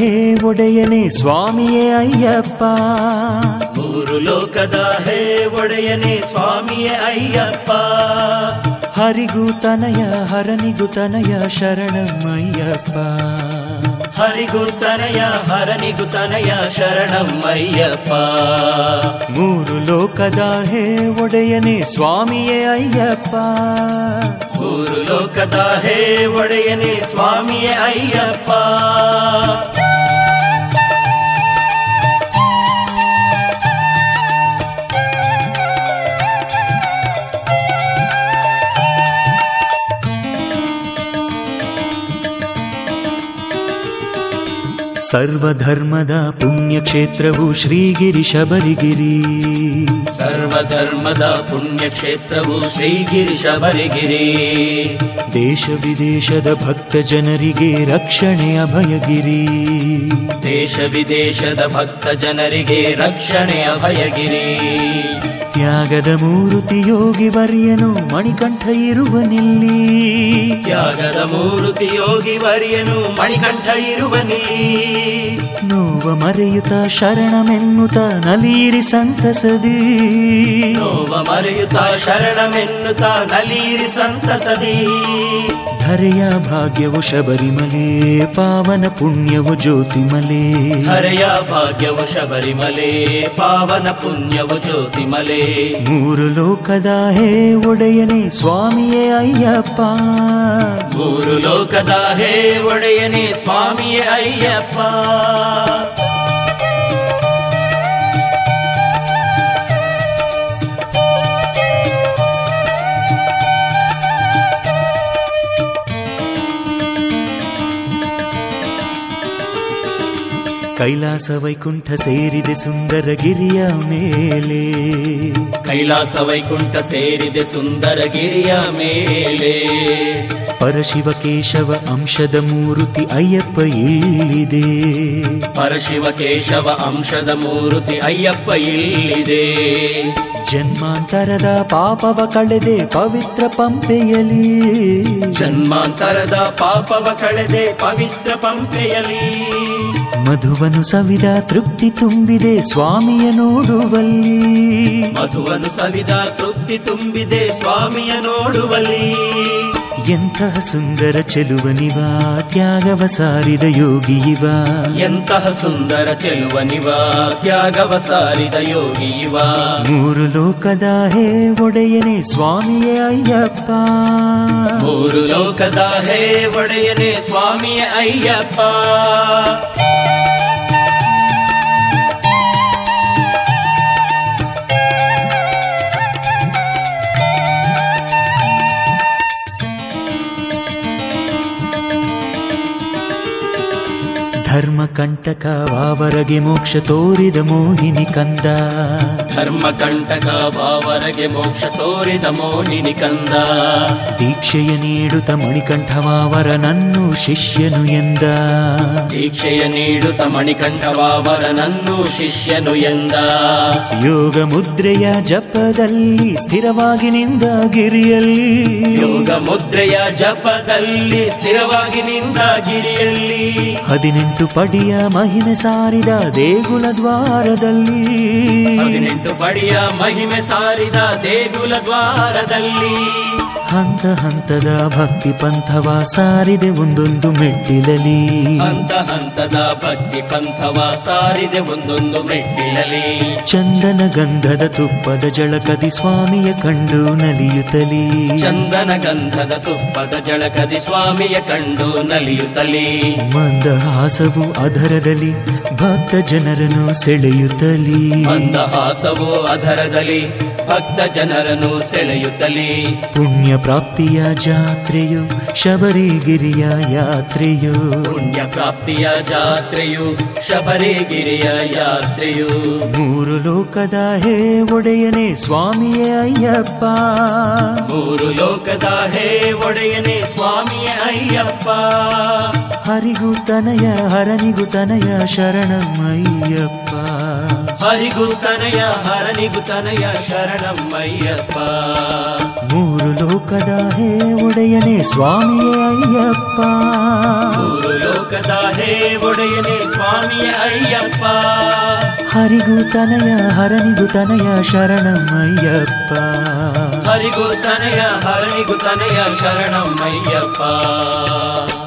ಹೇ ಒಡೆಯನೇ ಸ್ವಾಮಿಯೇ ಅಯ್ಯಪ್ಪ ಮೂರು ಲೋಕದ ಹೇ ಒಡೆಯನೇ ಸ್ವಾಮಿಯೇ ಅಯ್ಯಪ್ಪ ಹರಿಗೂ ತನಯ ಹರನಿಗೂ ತನಯ ಶರಣಂ ಅಯ್ಯಪ್ಪ ಹರಿಗೂ ತನಯ ಹರನಿಗೂ ತನಯ ಶರಣಂ ಅಯ್ಯಪ್ಪ ಮೂರು ಲೋಕದ ಹೇ ಒಡೆಯನೇ ಸ್ವಾಮಿಯೇ ಅಯ್ಯಪ್ಪ ಮೂರು ಲೋಕದ ಹೇ ಒಡೆಯನೇ ಸ್ವಾಮಿಯೇ ಅಯ್ಯಪ್ಪ ಸರ್ವಧರ್ಮದ ಪುಣ್ಯಕ್ಷೇತ್ರವು ಶ್ರೀಗಿರಿ ಶಬರಿಗಿರಿ ಸರ್ವಧರ್ಮದ ಪುಣ್ಯಕ್ಷೇತ್ರವು ಶ್ರೀಗಿರಿ ಶಬರಿಗಿರಿ ದೇಶ ವಿದೇಶದ ಭಕ್ತ ಜನರಿಗೆ ರಕ್ಷಣೆ ಅಭಯಗಿರಿ ದೇಶ ವಿದೇಶದ ಭಕ್ತ ಜನರಿಗೆ ರಕ್ಷಣೆ ಅಭಯಗಿರಿ ತ್ಯಾಗದ ಮೂರುತಿ ಯೋಗಿ ವರ್ಯನು ಮಣಿಕಂಠ ಇರುವನಿಲ್ಲಿ ತ್ಯಾಗದ ಮೂರುತಿ ಯೋಗಿ ವರ್ಯನು ಮಣಿಕಂಠ ಇರುವನಿ ನೋವ ಮರೆಯುತ್ತ ಶರಣಮೆನ್ನುತ್ತ ನಲೀರಿ ಸಂತಸದಿ ನೋವ ಮರೆಯುತ್ತ ಶರಣಮೆನ್ನುತ್ತ ನಲೀರಿ ಸಂತಸದಿ ಧರೆಯ ಭಾಗ್ಯವು ಶಬರಿಮಲೆ ಪಾವನ ಪುಣ್ಯವು ಜ್ಯೋತಿಮಲೆ ಹರೆಯ ಭಾಗ್ಯವು ಶಬರಿಮಲೆ ಪಾವನ ಪುಣ್ಯವು ಜ್ಯೋತಿಮಲೆ ಮೂರು ಲೋಕದ ಹೇ ಒಡೆಯನೇ ಸ್ವಾಮಿಯೇ ಅಯ್ಯಪ್ಪ ಮೂರು ಲೋಕದ ಹೇ ಒಡೆಯನೇ ಸ್ವಾಮಿಯೇ ಅಯ್ಯಪ್ಪ ಕೈಲಾಸ ವೈಕುಂಠ ಸೇರಿದೆ ಸುಂದರ ಗಿರಿಯ ಮೇಲೆ ಕೈಲಾಸ ವೈಕುಂಠ ಸೇರಿದೆ ಸುಂದರ ಗಿರಿಯ ಮೇಲೆ ಪರಶಿವ ಕೇಶವ ಅಂಶದ ಮೂರುತಿ ಅಯ್ಯಪ್ಪ ಇಲ್ಲಿದೆ ಪರಶಿವ ಕೇಶವ ಅಂಶದ ಮೂರುತಿ ಅಯ್ಯಪ್ಪ ಇಲ್ಲಿದೆ ಜನ್ಮಾಂತರದ ಪಾಪವ ಕಳೆದೆ ಪವಿತ್ರ ಪಂಪೆಯಲಿ ಜನ್ಮಾಂತರದ ಪಾಪವ ಕಳೆದೆ ಪವಿತ್ರ ಪಂಪೆಯಲಿ ಮಧುವನು ಸವಿದ ತೃಪ್ತಿ ತುಂಬಿದೆ ಸ್ವಾಮಿಯ ನೋಡುವಲ್ಲಿ ಮಧುವನು ಸವಿದ ತೃಪ್ತಿ ತುಂಬಿದೆ ಸ್ವಾಮಿಯ ನೋಡುವಲ್ಲಿ ಎಂತಹ ಸುಂದರ ಚೆಲುವನಿವ ತ್ಯಾಗವ ಸಾರಿದ ಯೋಗಿಯಿವ ಎಂತಹ ಸುಂದರ ಚೆಲುವನಿವ ತ್ಯಾಗವ ಸಾರಿದ ಯೋಗಿ ಇವ ಮೂರು ಲೋಕದ ಹೇ ಒಡೆಯನೇ ಸ್ವಾಮಿಯೇ ಅಯ್ಯಪ್ಪ ಮೂರು ಲೋಕದ ಹೇ ಒಡೆಯನೇ ಸ್ವಾಮಿಯ ಅಯ್ಯಪ್ಪ ಧರ್ಮ ಕಂಟಕ ವಾವರಗೆ ಮೋಕ್ಷ ತೋರಿದ ಮೋಹಿನಿ ಕಂದ ಧರ್ಮ ಕಂಟಕ ಬಾವರಗೆ ಮೋಕ್ಷ ತೋರಿದ ಮೋಹಿನಿ ಕಂದ ದೀಕ್ಷೆಯ ನೀಡುತ್ತ ಮಣಿಕಂಠ ವಾವರನನ್ನು ಶಿಷ್ಯನು ಎಂದ ದೀಕ್ಷೆಯ ನೀಡುತ್ತ ಮಣಿಕಂಠವಾವರನನ್ನು ಶಿಷ್ಯನು ಎಂದ ಯೋಗ ಮುದ್ರೆಯ ಜಪದಲ್ಲಿ ಸ್ಥಿರವಾಗಿ ನಿಂದ ಗಿರಿಯಲ್ಲಿ ಯೋಗ ಮುದ್ರೆಯ ಜಪದಲ್ಲಿ ಸ್ಥಿರವಾಗಿ ನಿಂದ ಗಿರಿಯಲ್ಲಿ ಹದಿನೆಂಟು ಪಡಿಯ ಮಹಿಮೆ ಸಾರಿದ ದೇಗುಲ ದ್ವಾರದಲ್ಲಿ ಹದಿನೆಂಟು ಪಡಿಯ ಮಹಿಮೆ ಸಾರಿದ ದೇಗುಲ ದ್ವಾರದಲ್ಲಿ ಹಂತ ಹಂತದ ಭಕ್ತಿ ಪಂಥವ ಸಾರಿದೆ ಒಂದೊಂದು ಮೆಟ್ಟಿಲಲಿ ಹಂತ ಹಂತದ ಭಕ್ತಿ ಪಂಥವ ಸಾರಿದೆ ಒಂದೊಂದು ಮೆಟ್ಟಿಲಲಿ ಚಂದನ ಗಂಧದ ತುಪ್ಪದ ಜಳಕದಿ ಸ್ವಾಮಿಯ ಕಂಡು ನಲಿಯುತ್ತಲಿ ಚಂದನ ಗಂಧದ ತುಪ್ಪದ ಜಳಕದಿ ಸ್ವಾಮಿಯ ಕಂಡು ನಲಿಯುತ್ತಲಿ ಮಂದಹಾಸವು ಅಧರದಲ್ಲಿ ಭಕ್ತ ಜನರನ್ನು ಸೆಳೆಯುತ್ತಲಿ ಮಂದಹಾಸವು ಅಧರದಲ್ಲಿ ಭಕ್ತ ಜನರನ್ನು ಸೆಳೆಯುತ್ತಲಿ ಪುಣ್ಯ ಪ್ರಾಪ್ತಿಯ ಜಾತ್ರೆಯು ಶಬರಿಗಿರಿಯ ಯಾತ್ರೆಯು ಪುಣ್ಯ ಪ್ರಾಪ್ತಿಯ ಜಾತ್ರೆಯು ಶಬರಿಗಿರಿಯ ಯಾತ್ರೆಯು ಮೂರು ಲೋಕದ ಹೇ ಒಡೆಯನೇ ಸ್ವಾಮಿಯೇ ಅಯ್ಯಪ್ಪ ಮೂರು ಲೋಕದ ಹೇ ಒಡೆಯನೇ ಸ್ವಾಮಿಯ ಅಯ್ಯಪ್ಪ ಹರಿಗೂ ತನಯ ಹರನಿಗೂ ತನಯ ಶರಣಂ ಅಯ್ಯಪ್ಪ ಹರಿಗೂ ತನಯ ಹರನಿಗೂ ತನಯ ಶರಣಂ ಅಯ್ಯಪ್ಪ ಮೂರು ಮೂರು ಲೋಕದ ಹೇ ಒಡೆಯನೇ ಸ್ವಾಮಿಯೇ ಅಯ್ಯಪ್ಪ ಮೂರು ಲೋಕದ ಹೇ ಒಡೆಯನೇ ಸ್ವಾಮಿಯ ಅಯ್ಯಪ್ಪ ಹರಿಗೂ ತನಯ ಹರನಿಗೂ ತನಯ ಶರಣಂ ಅಯ್ಯಪ್ಪ ಹರಿಗೂ ತನಯ ಹರಣಿಗೂ ತನಯ ಶರಣಂ ಅಯ್ಯಪ್ಪ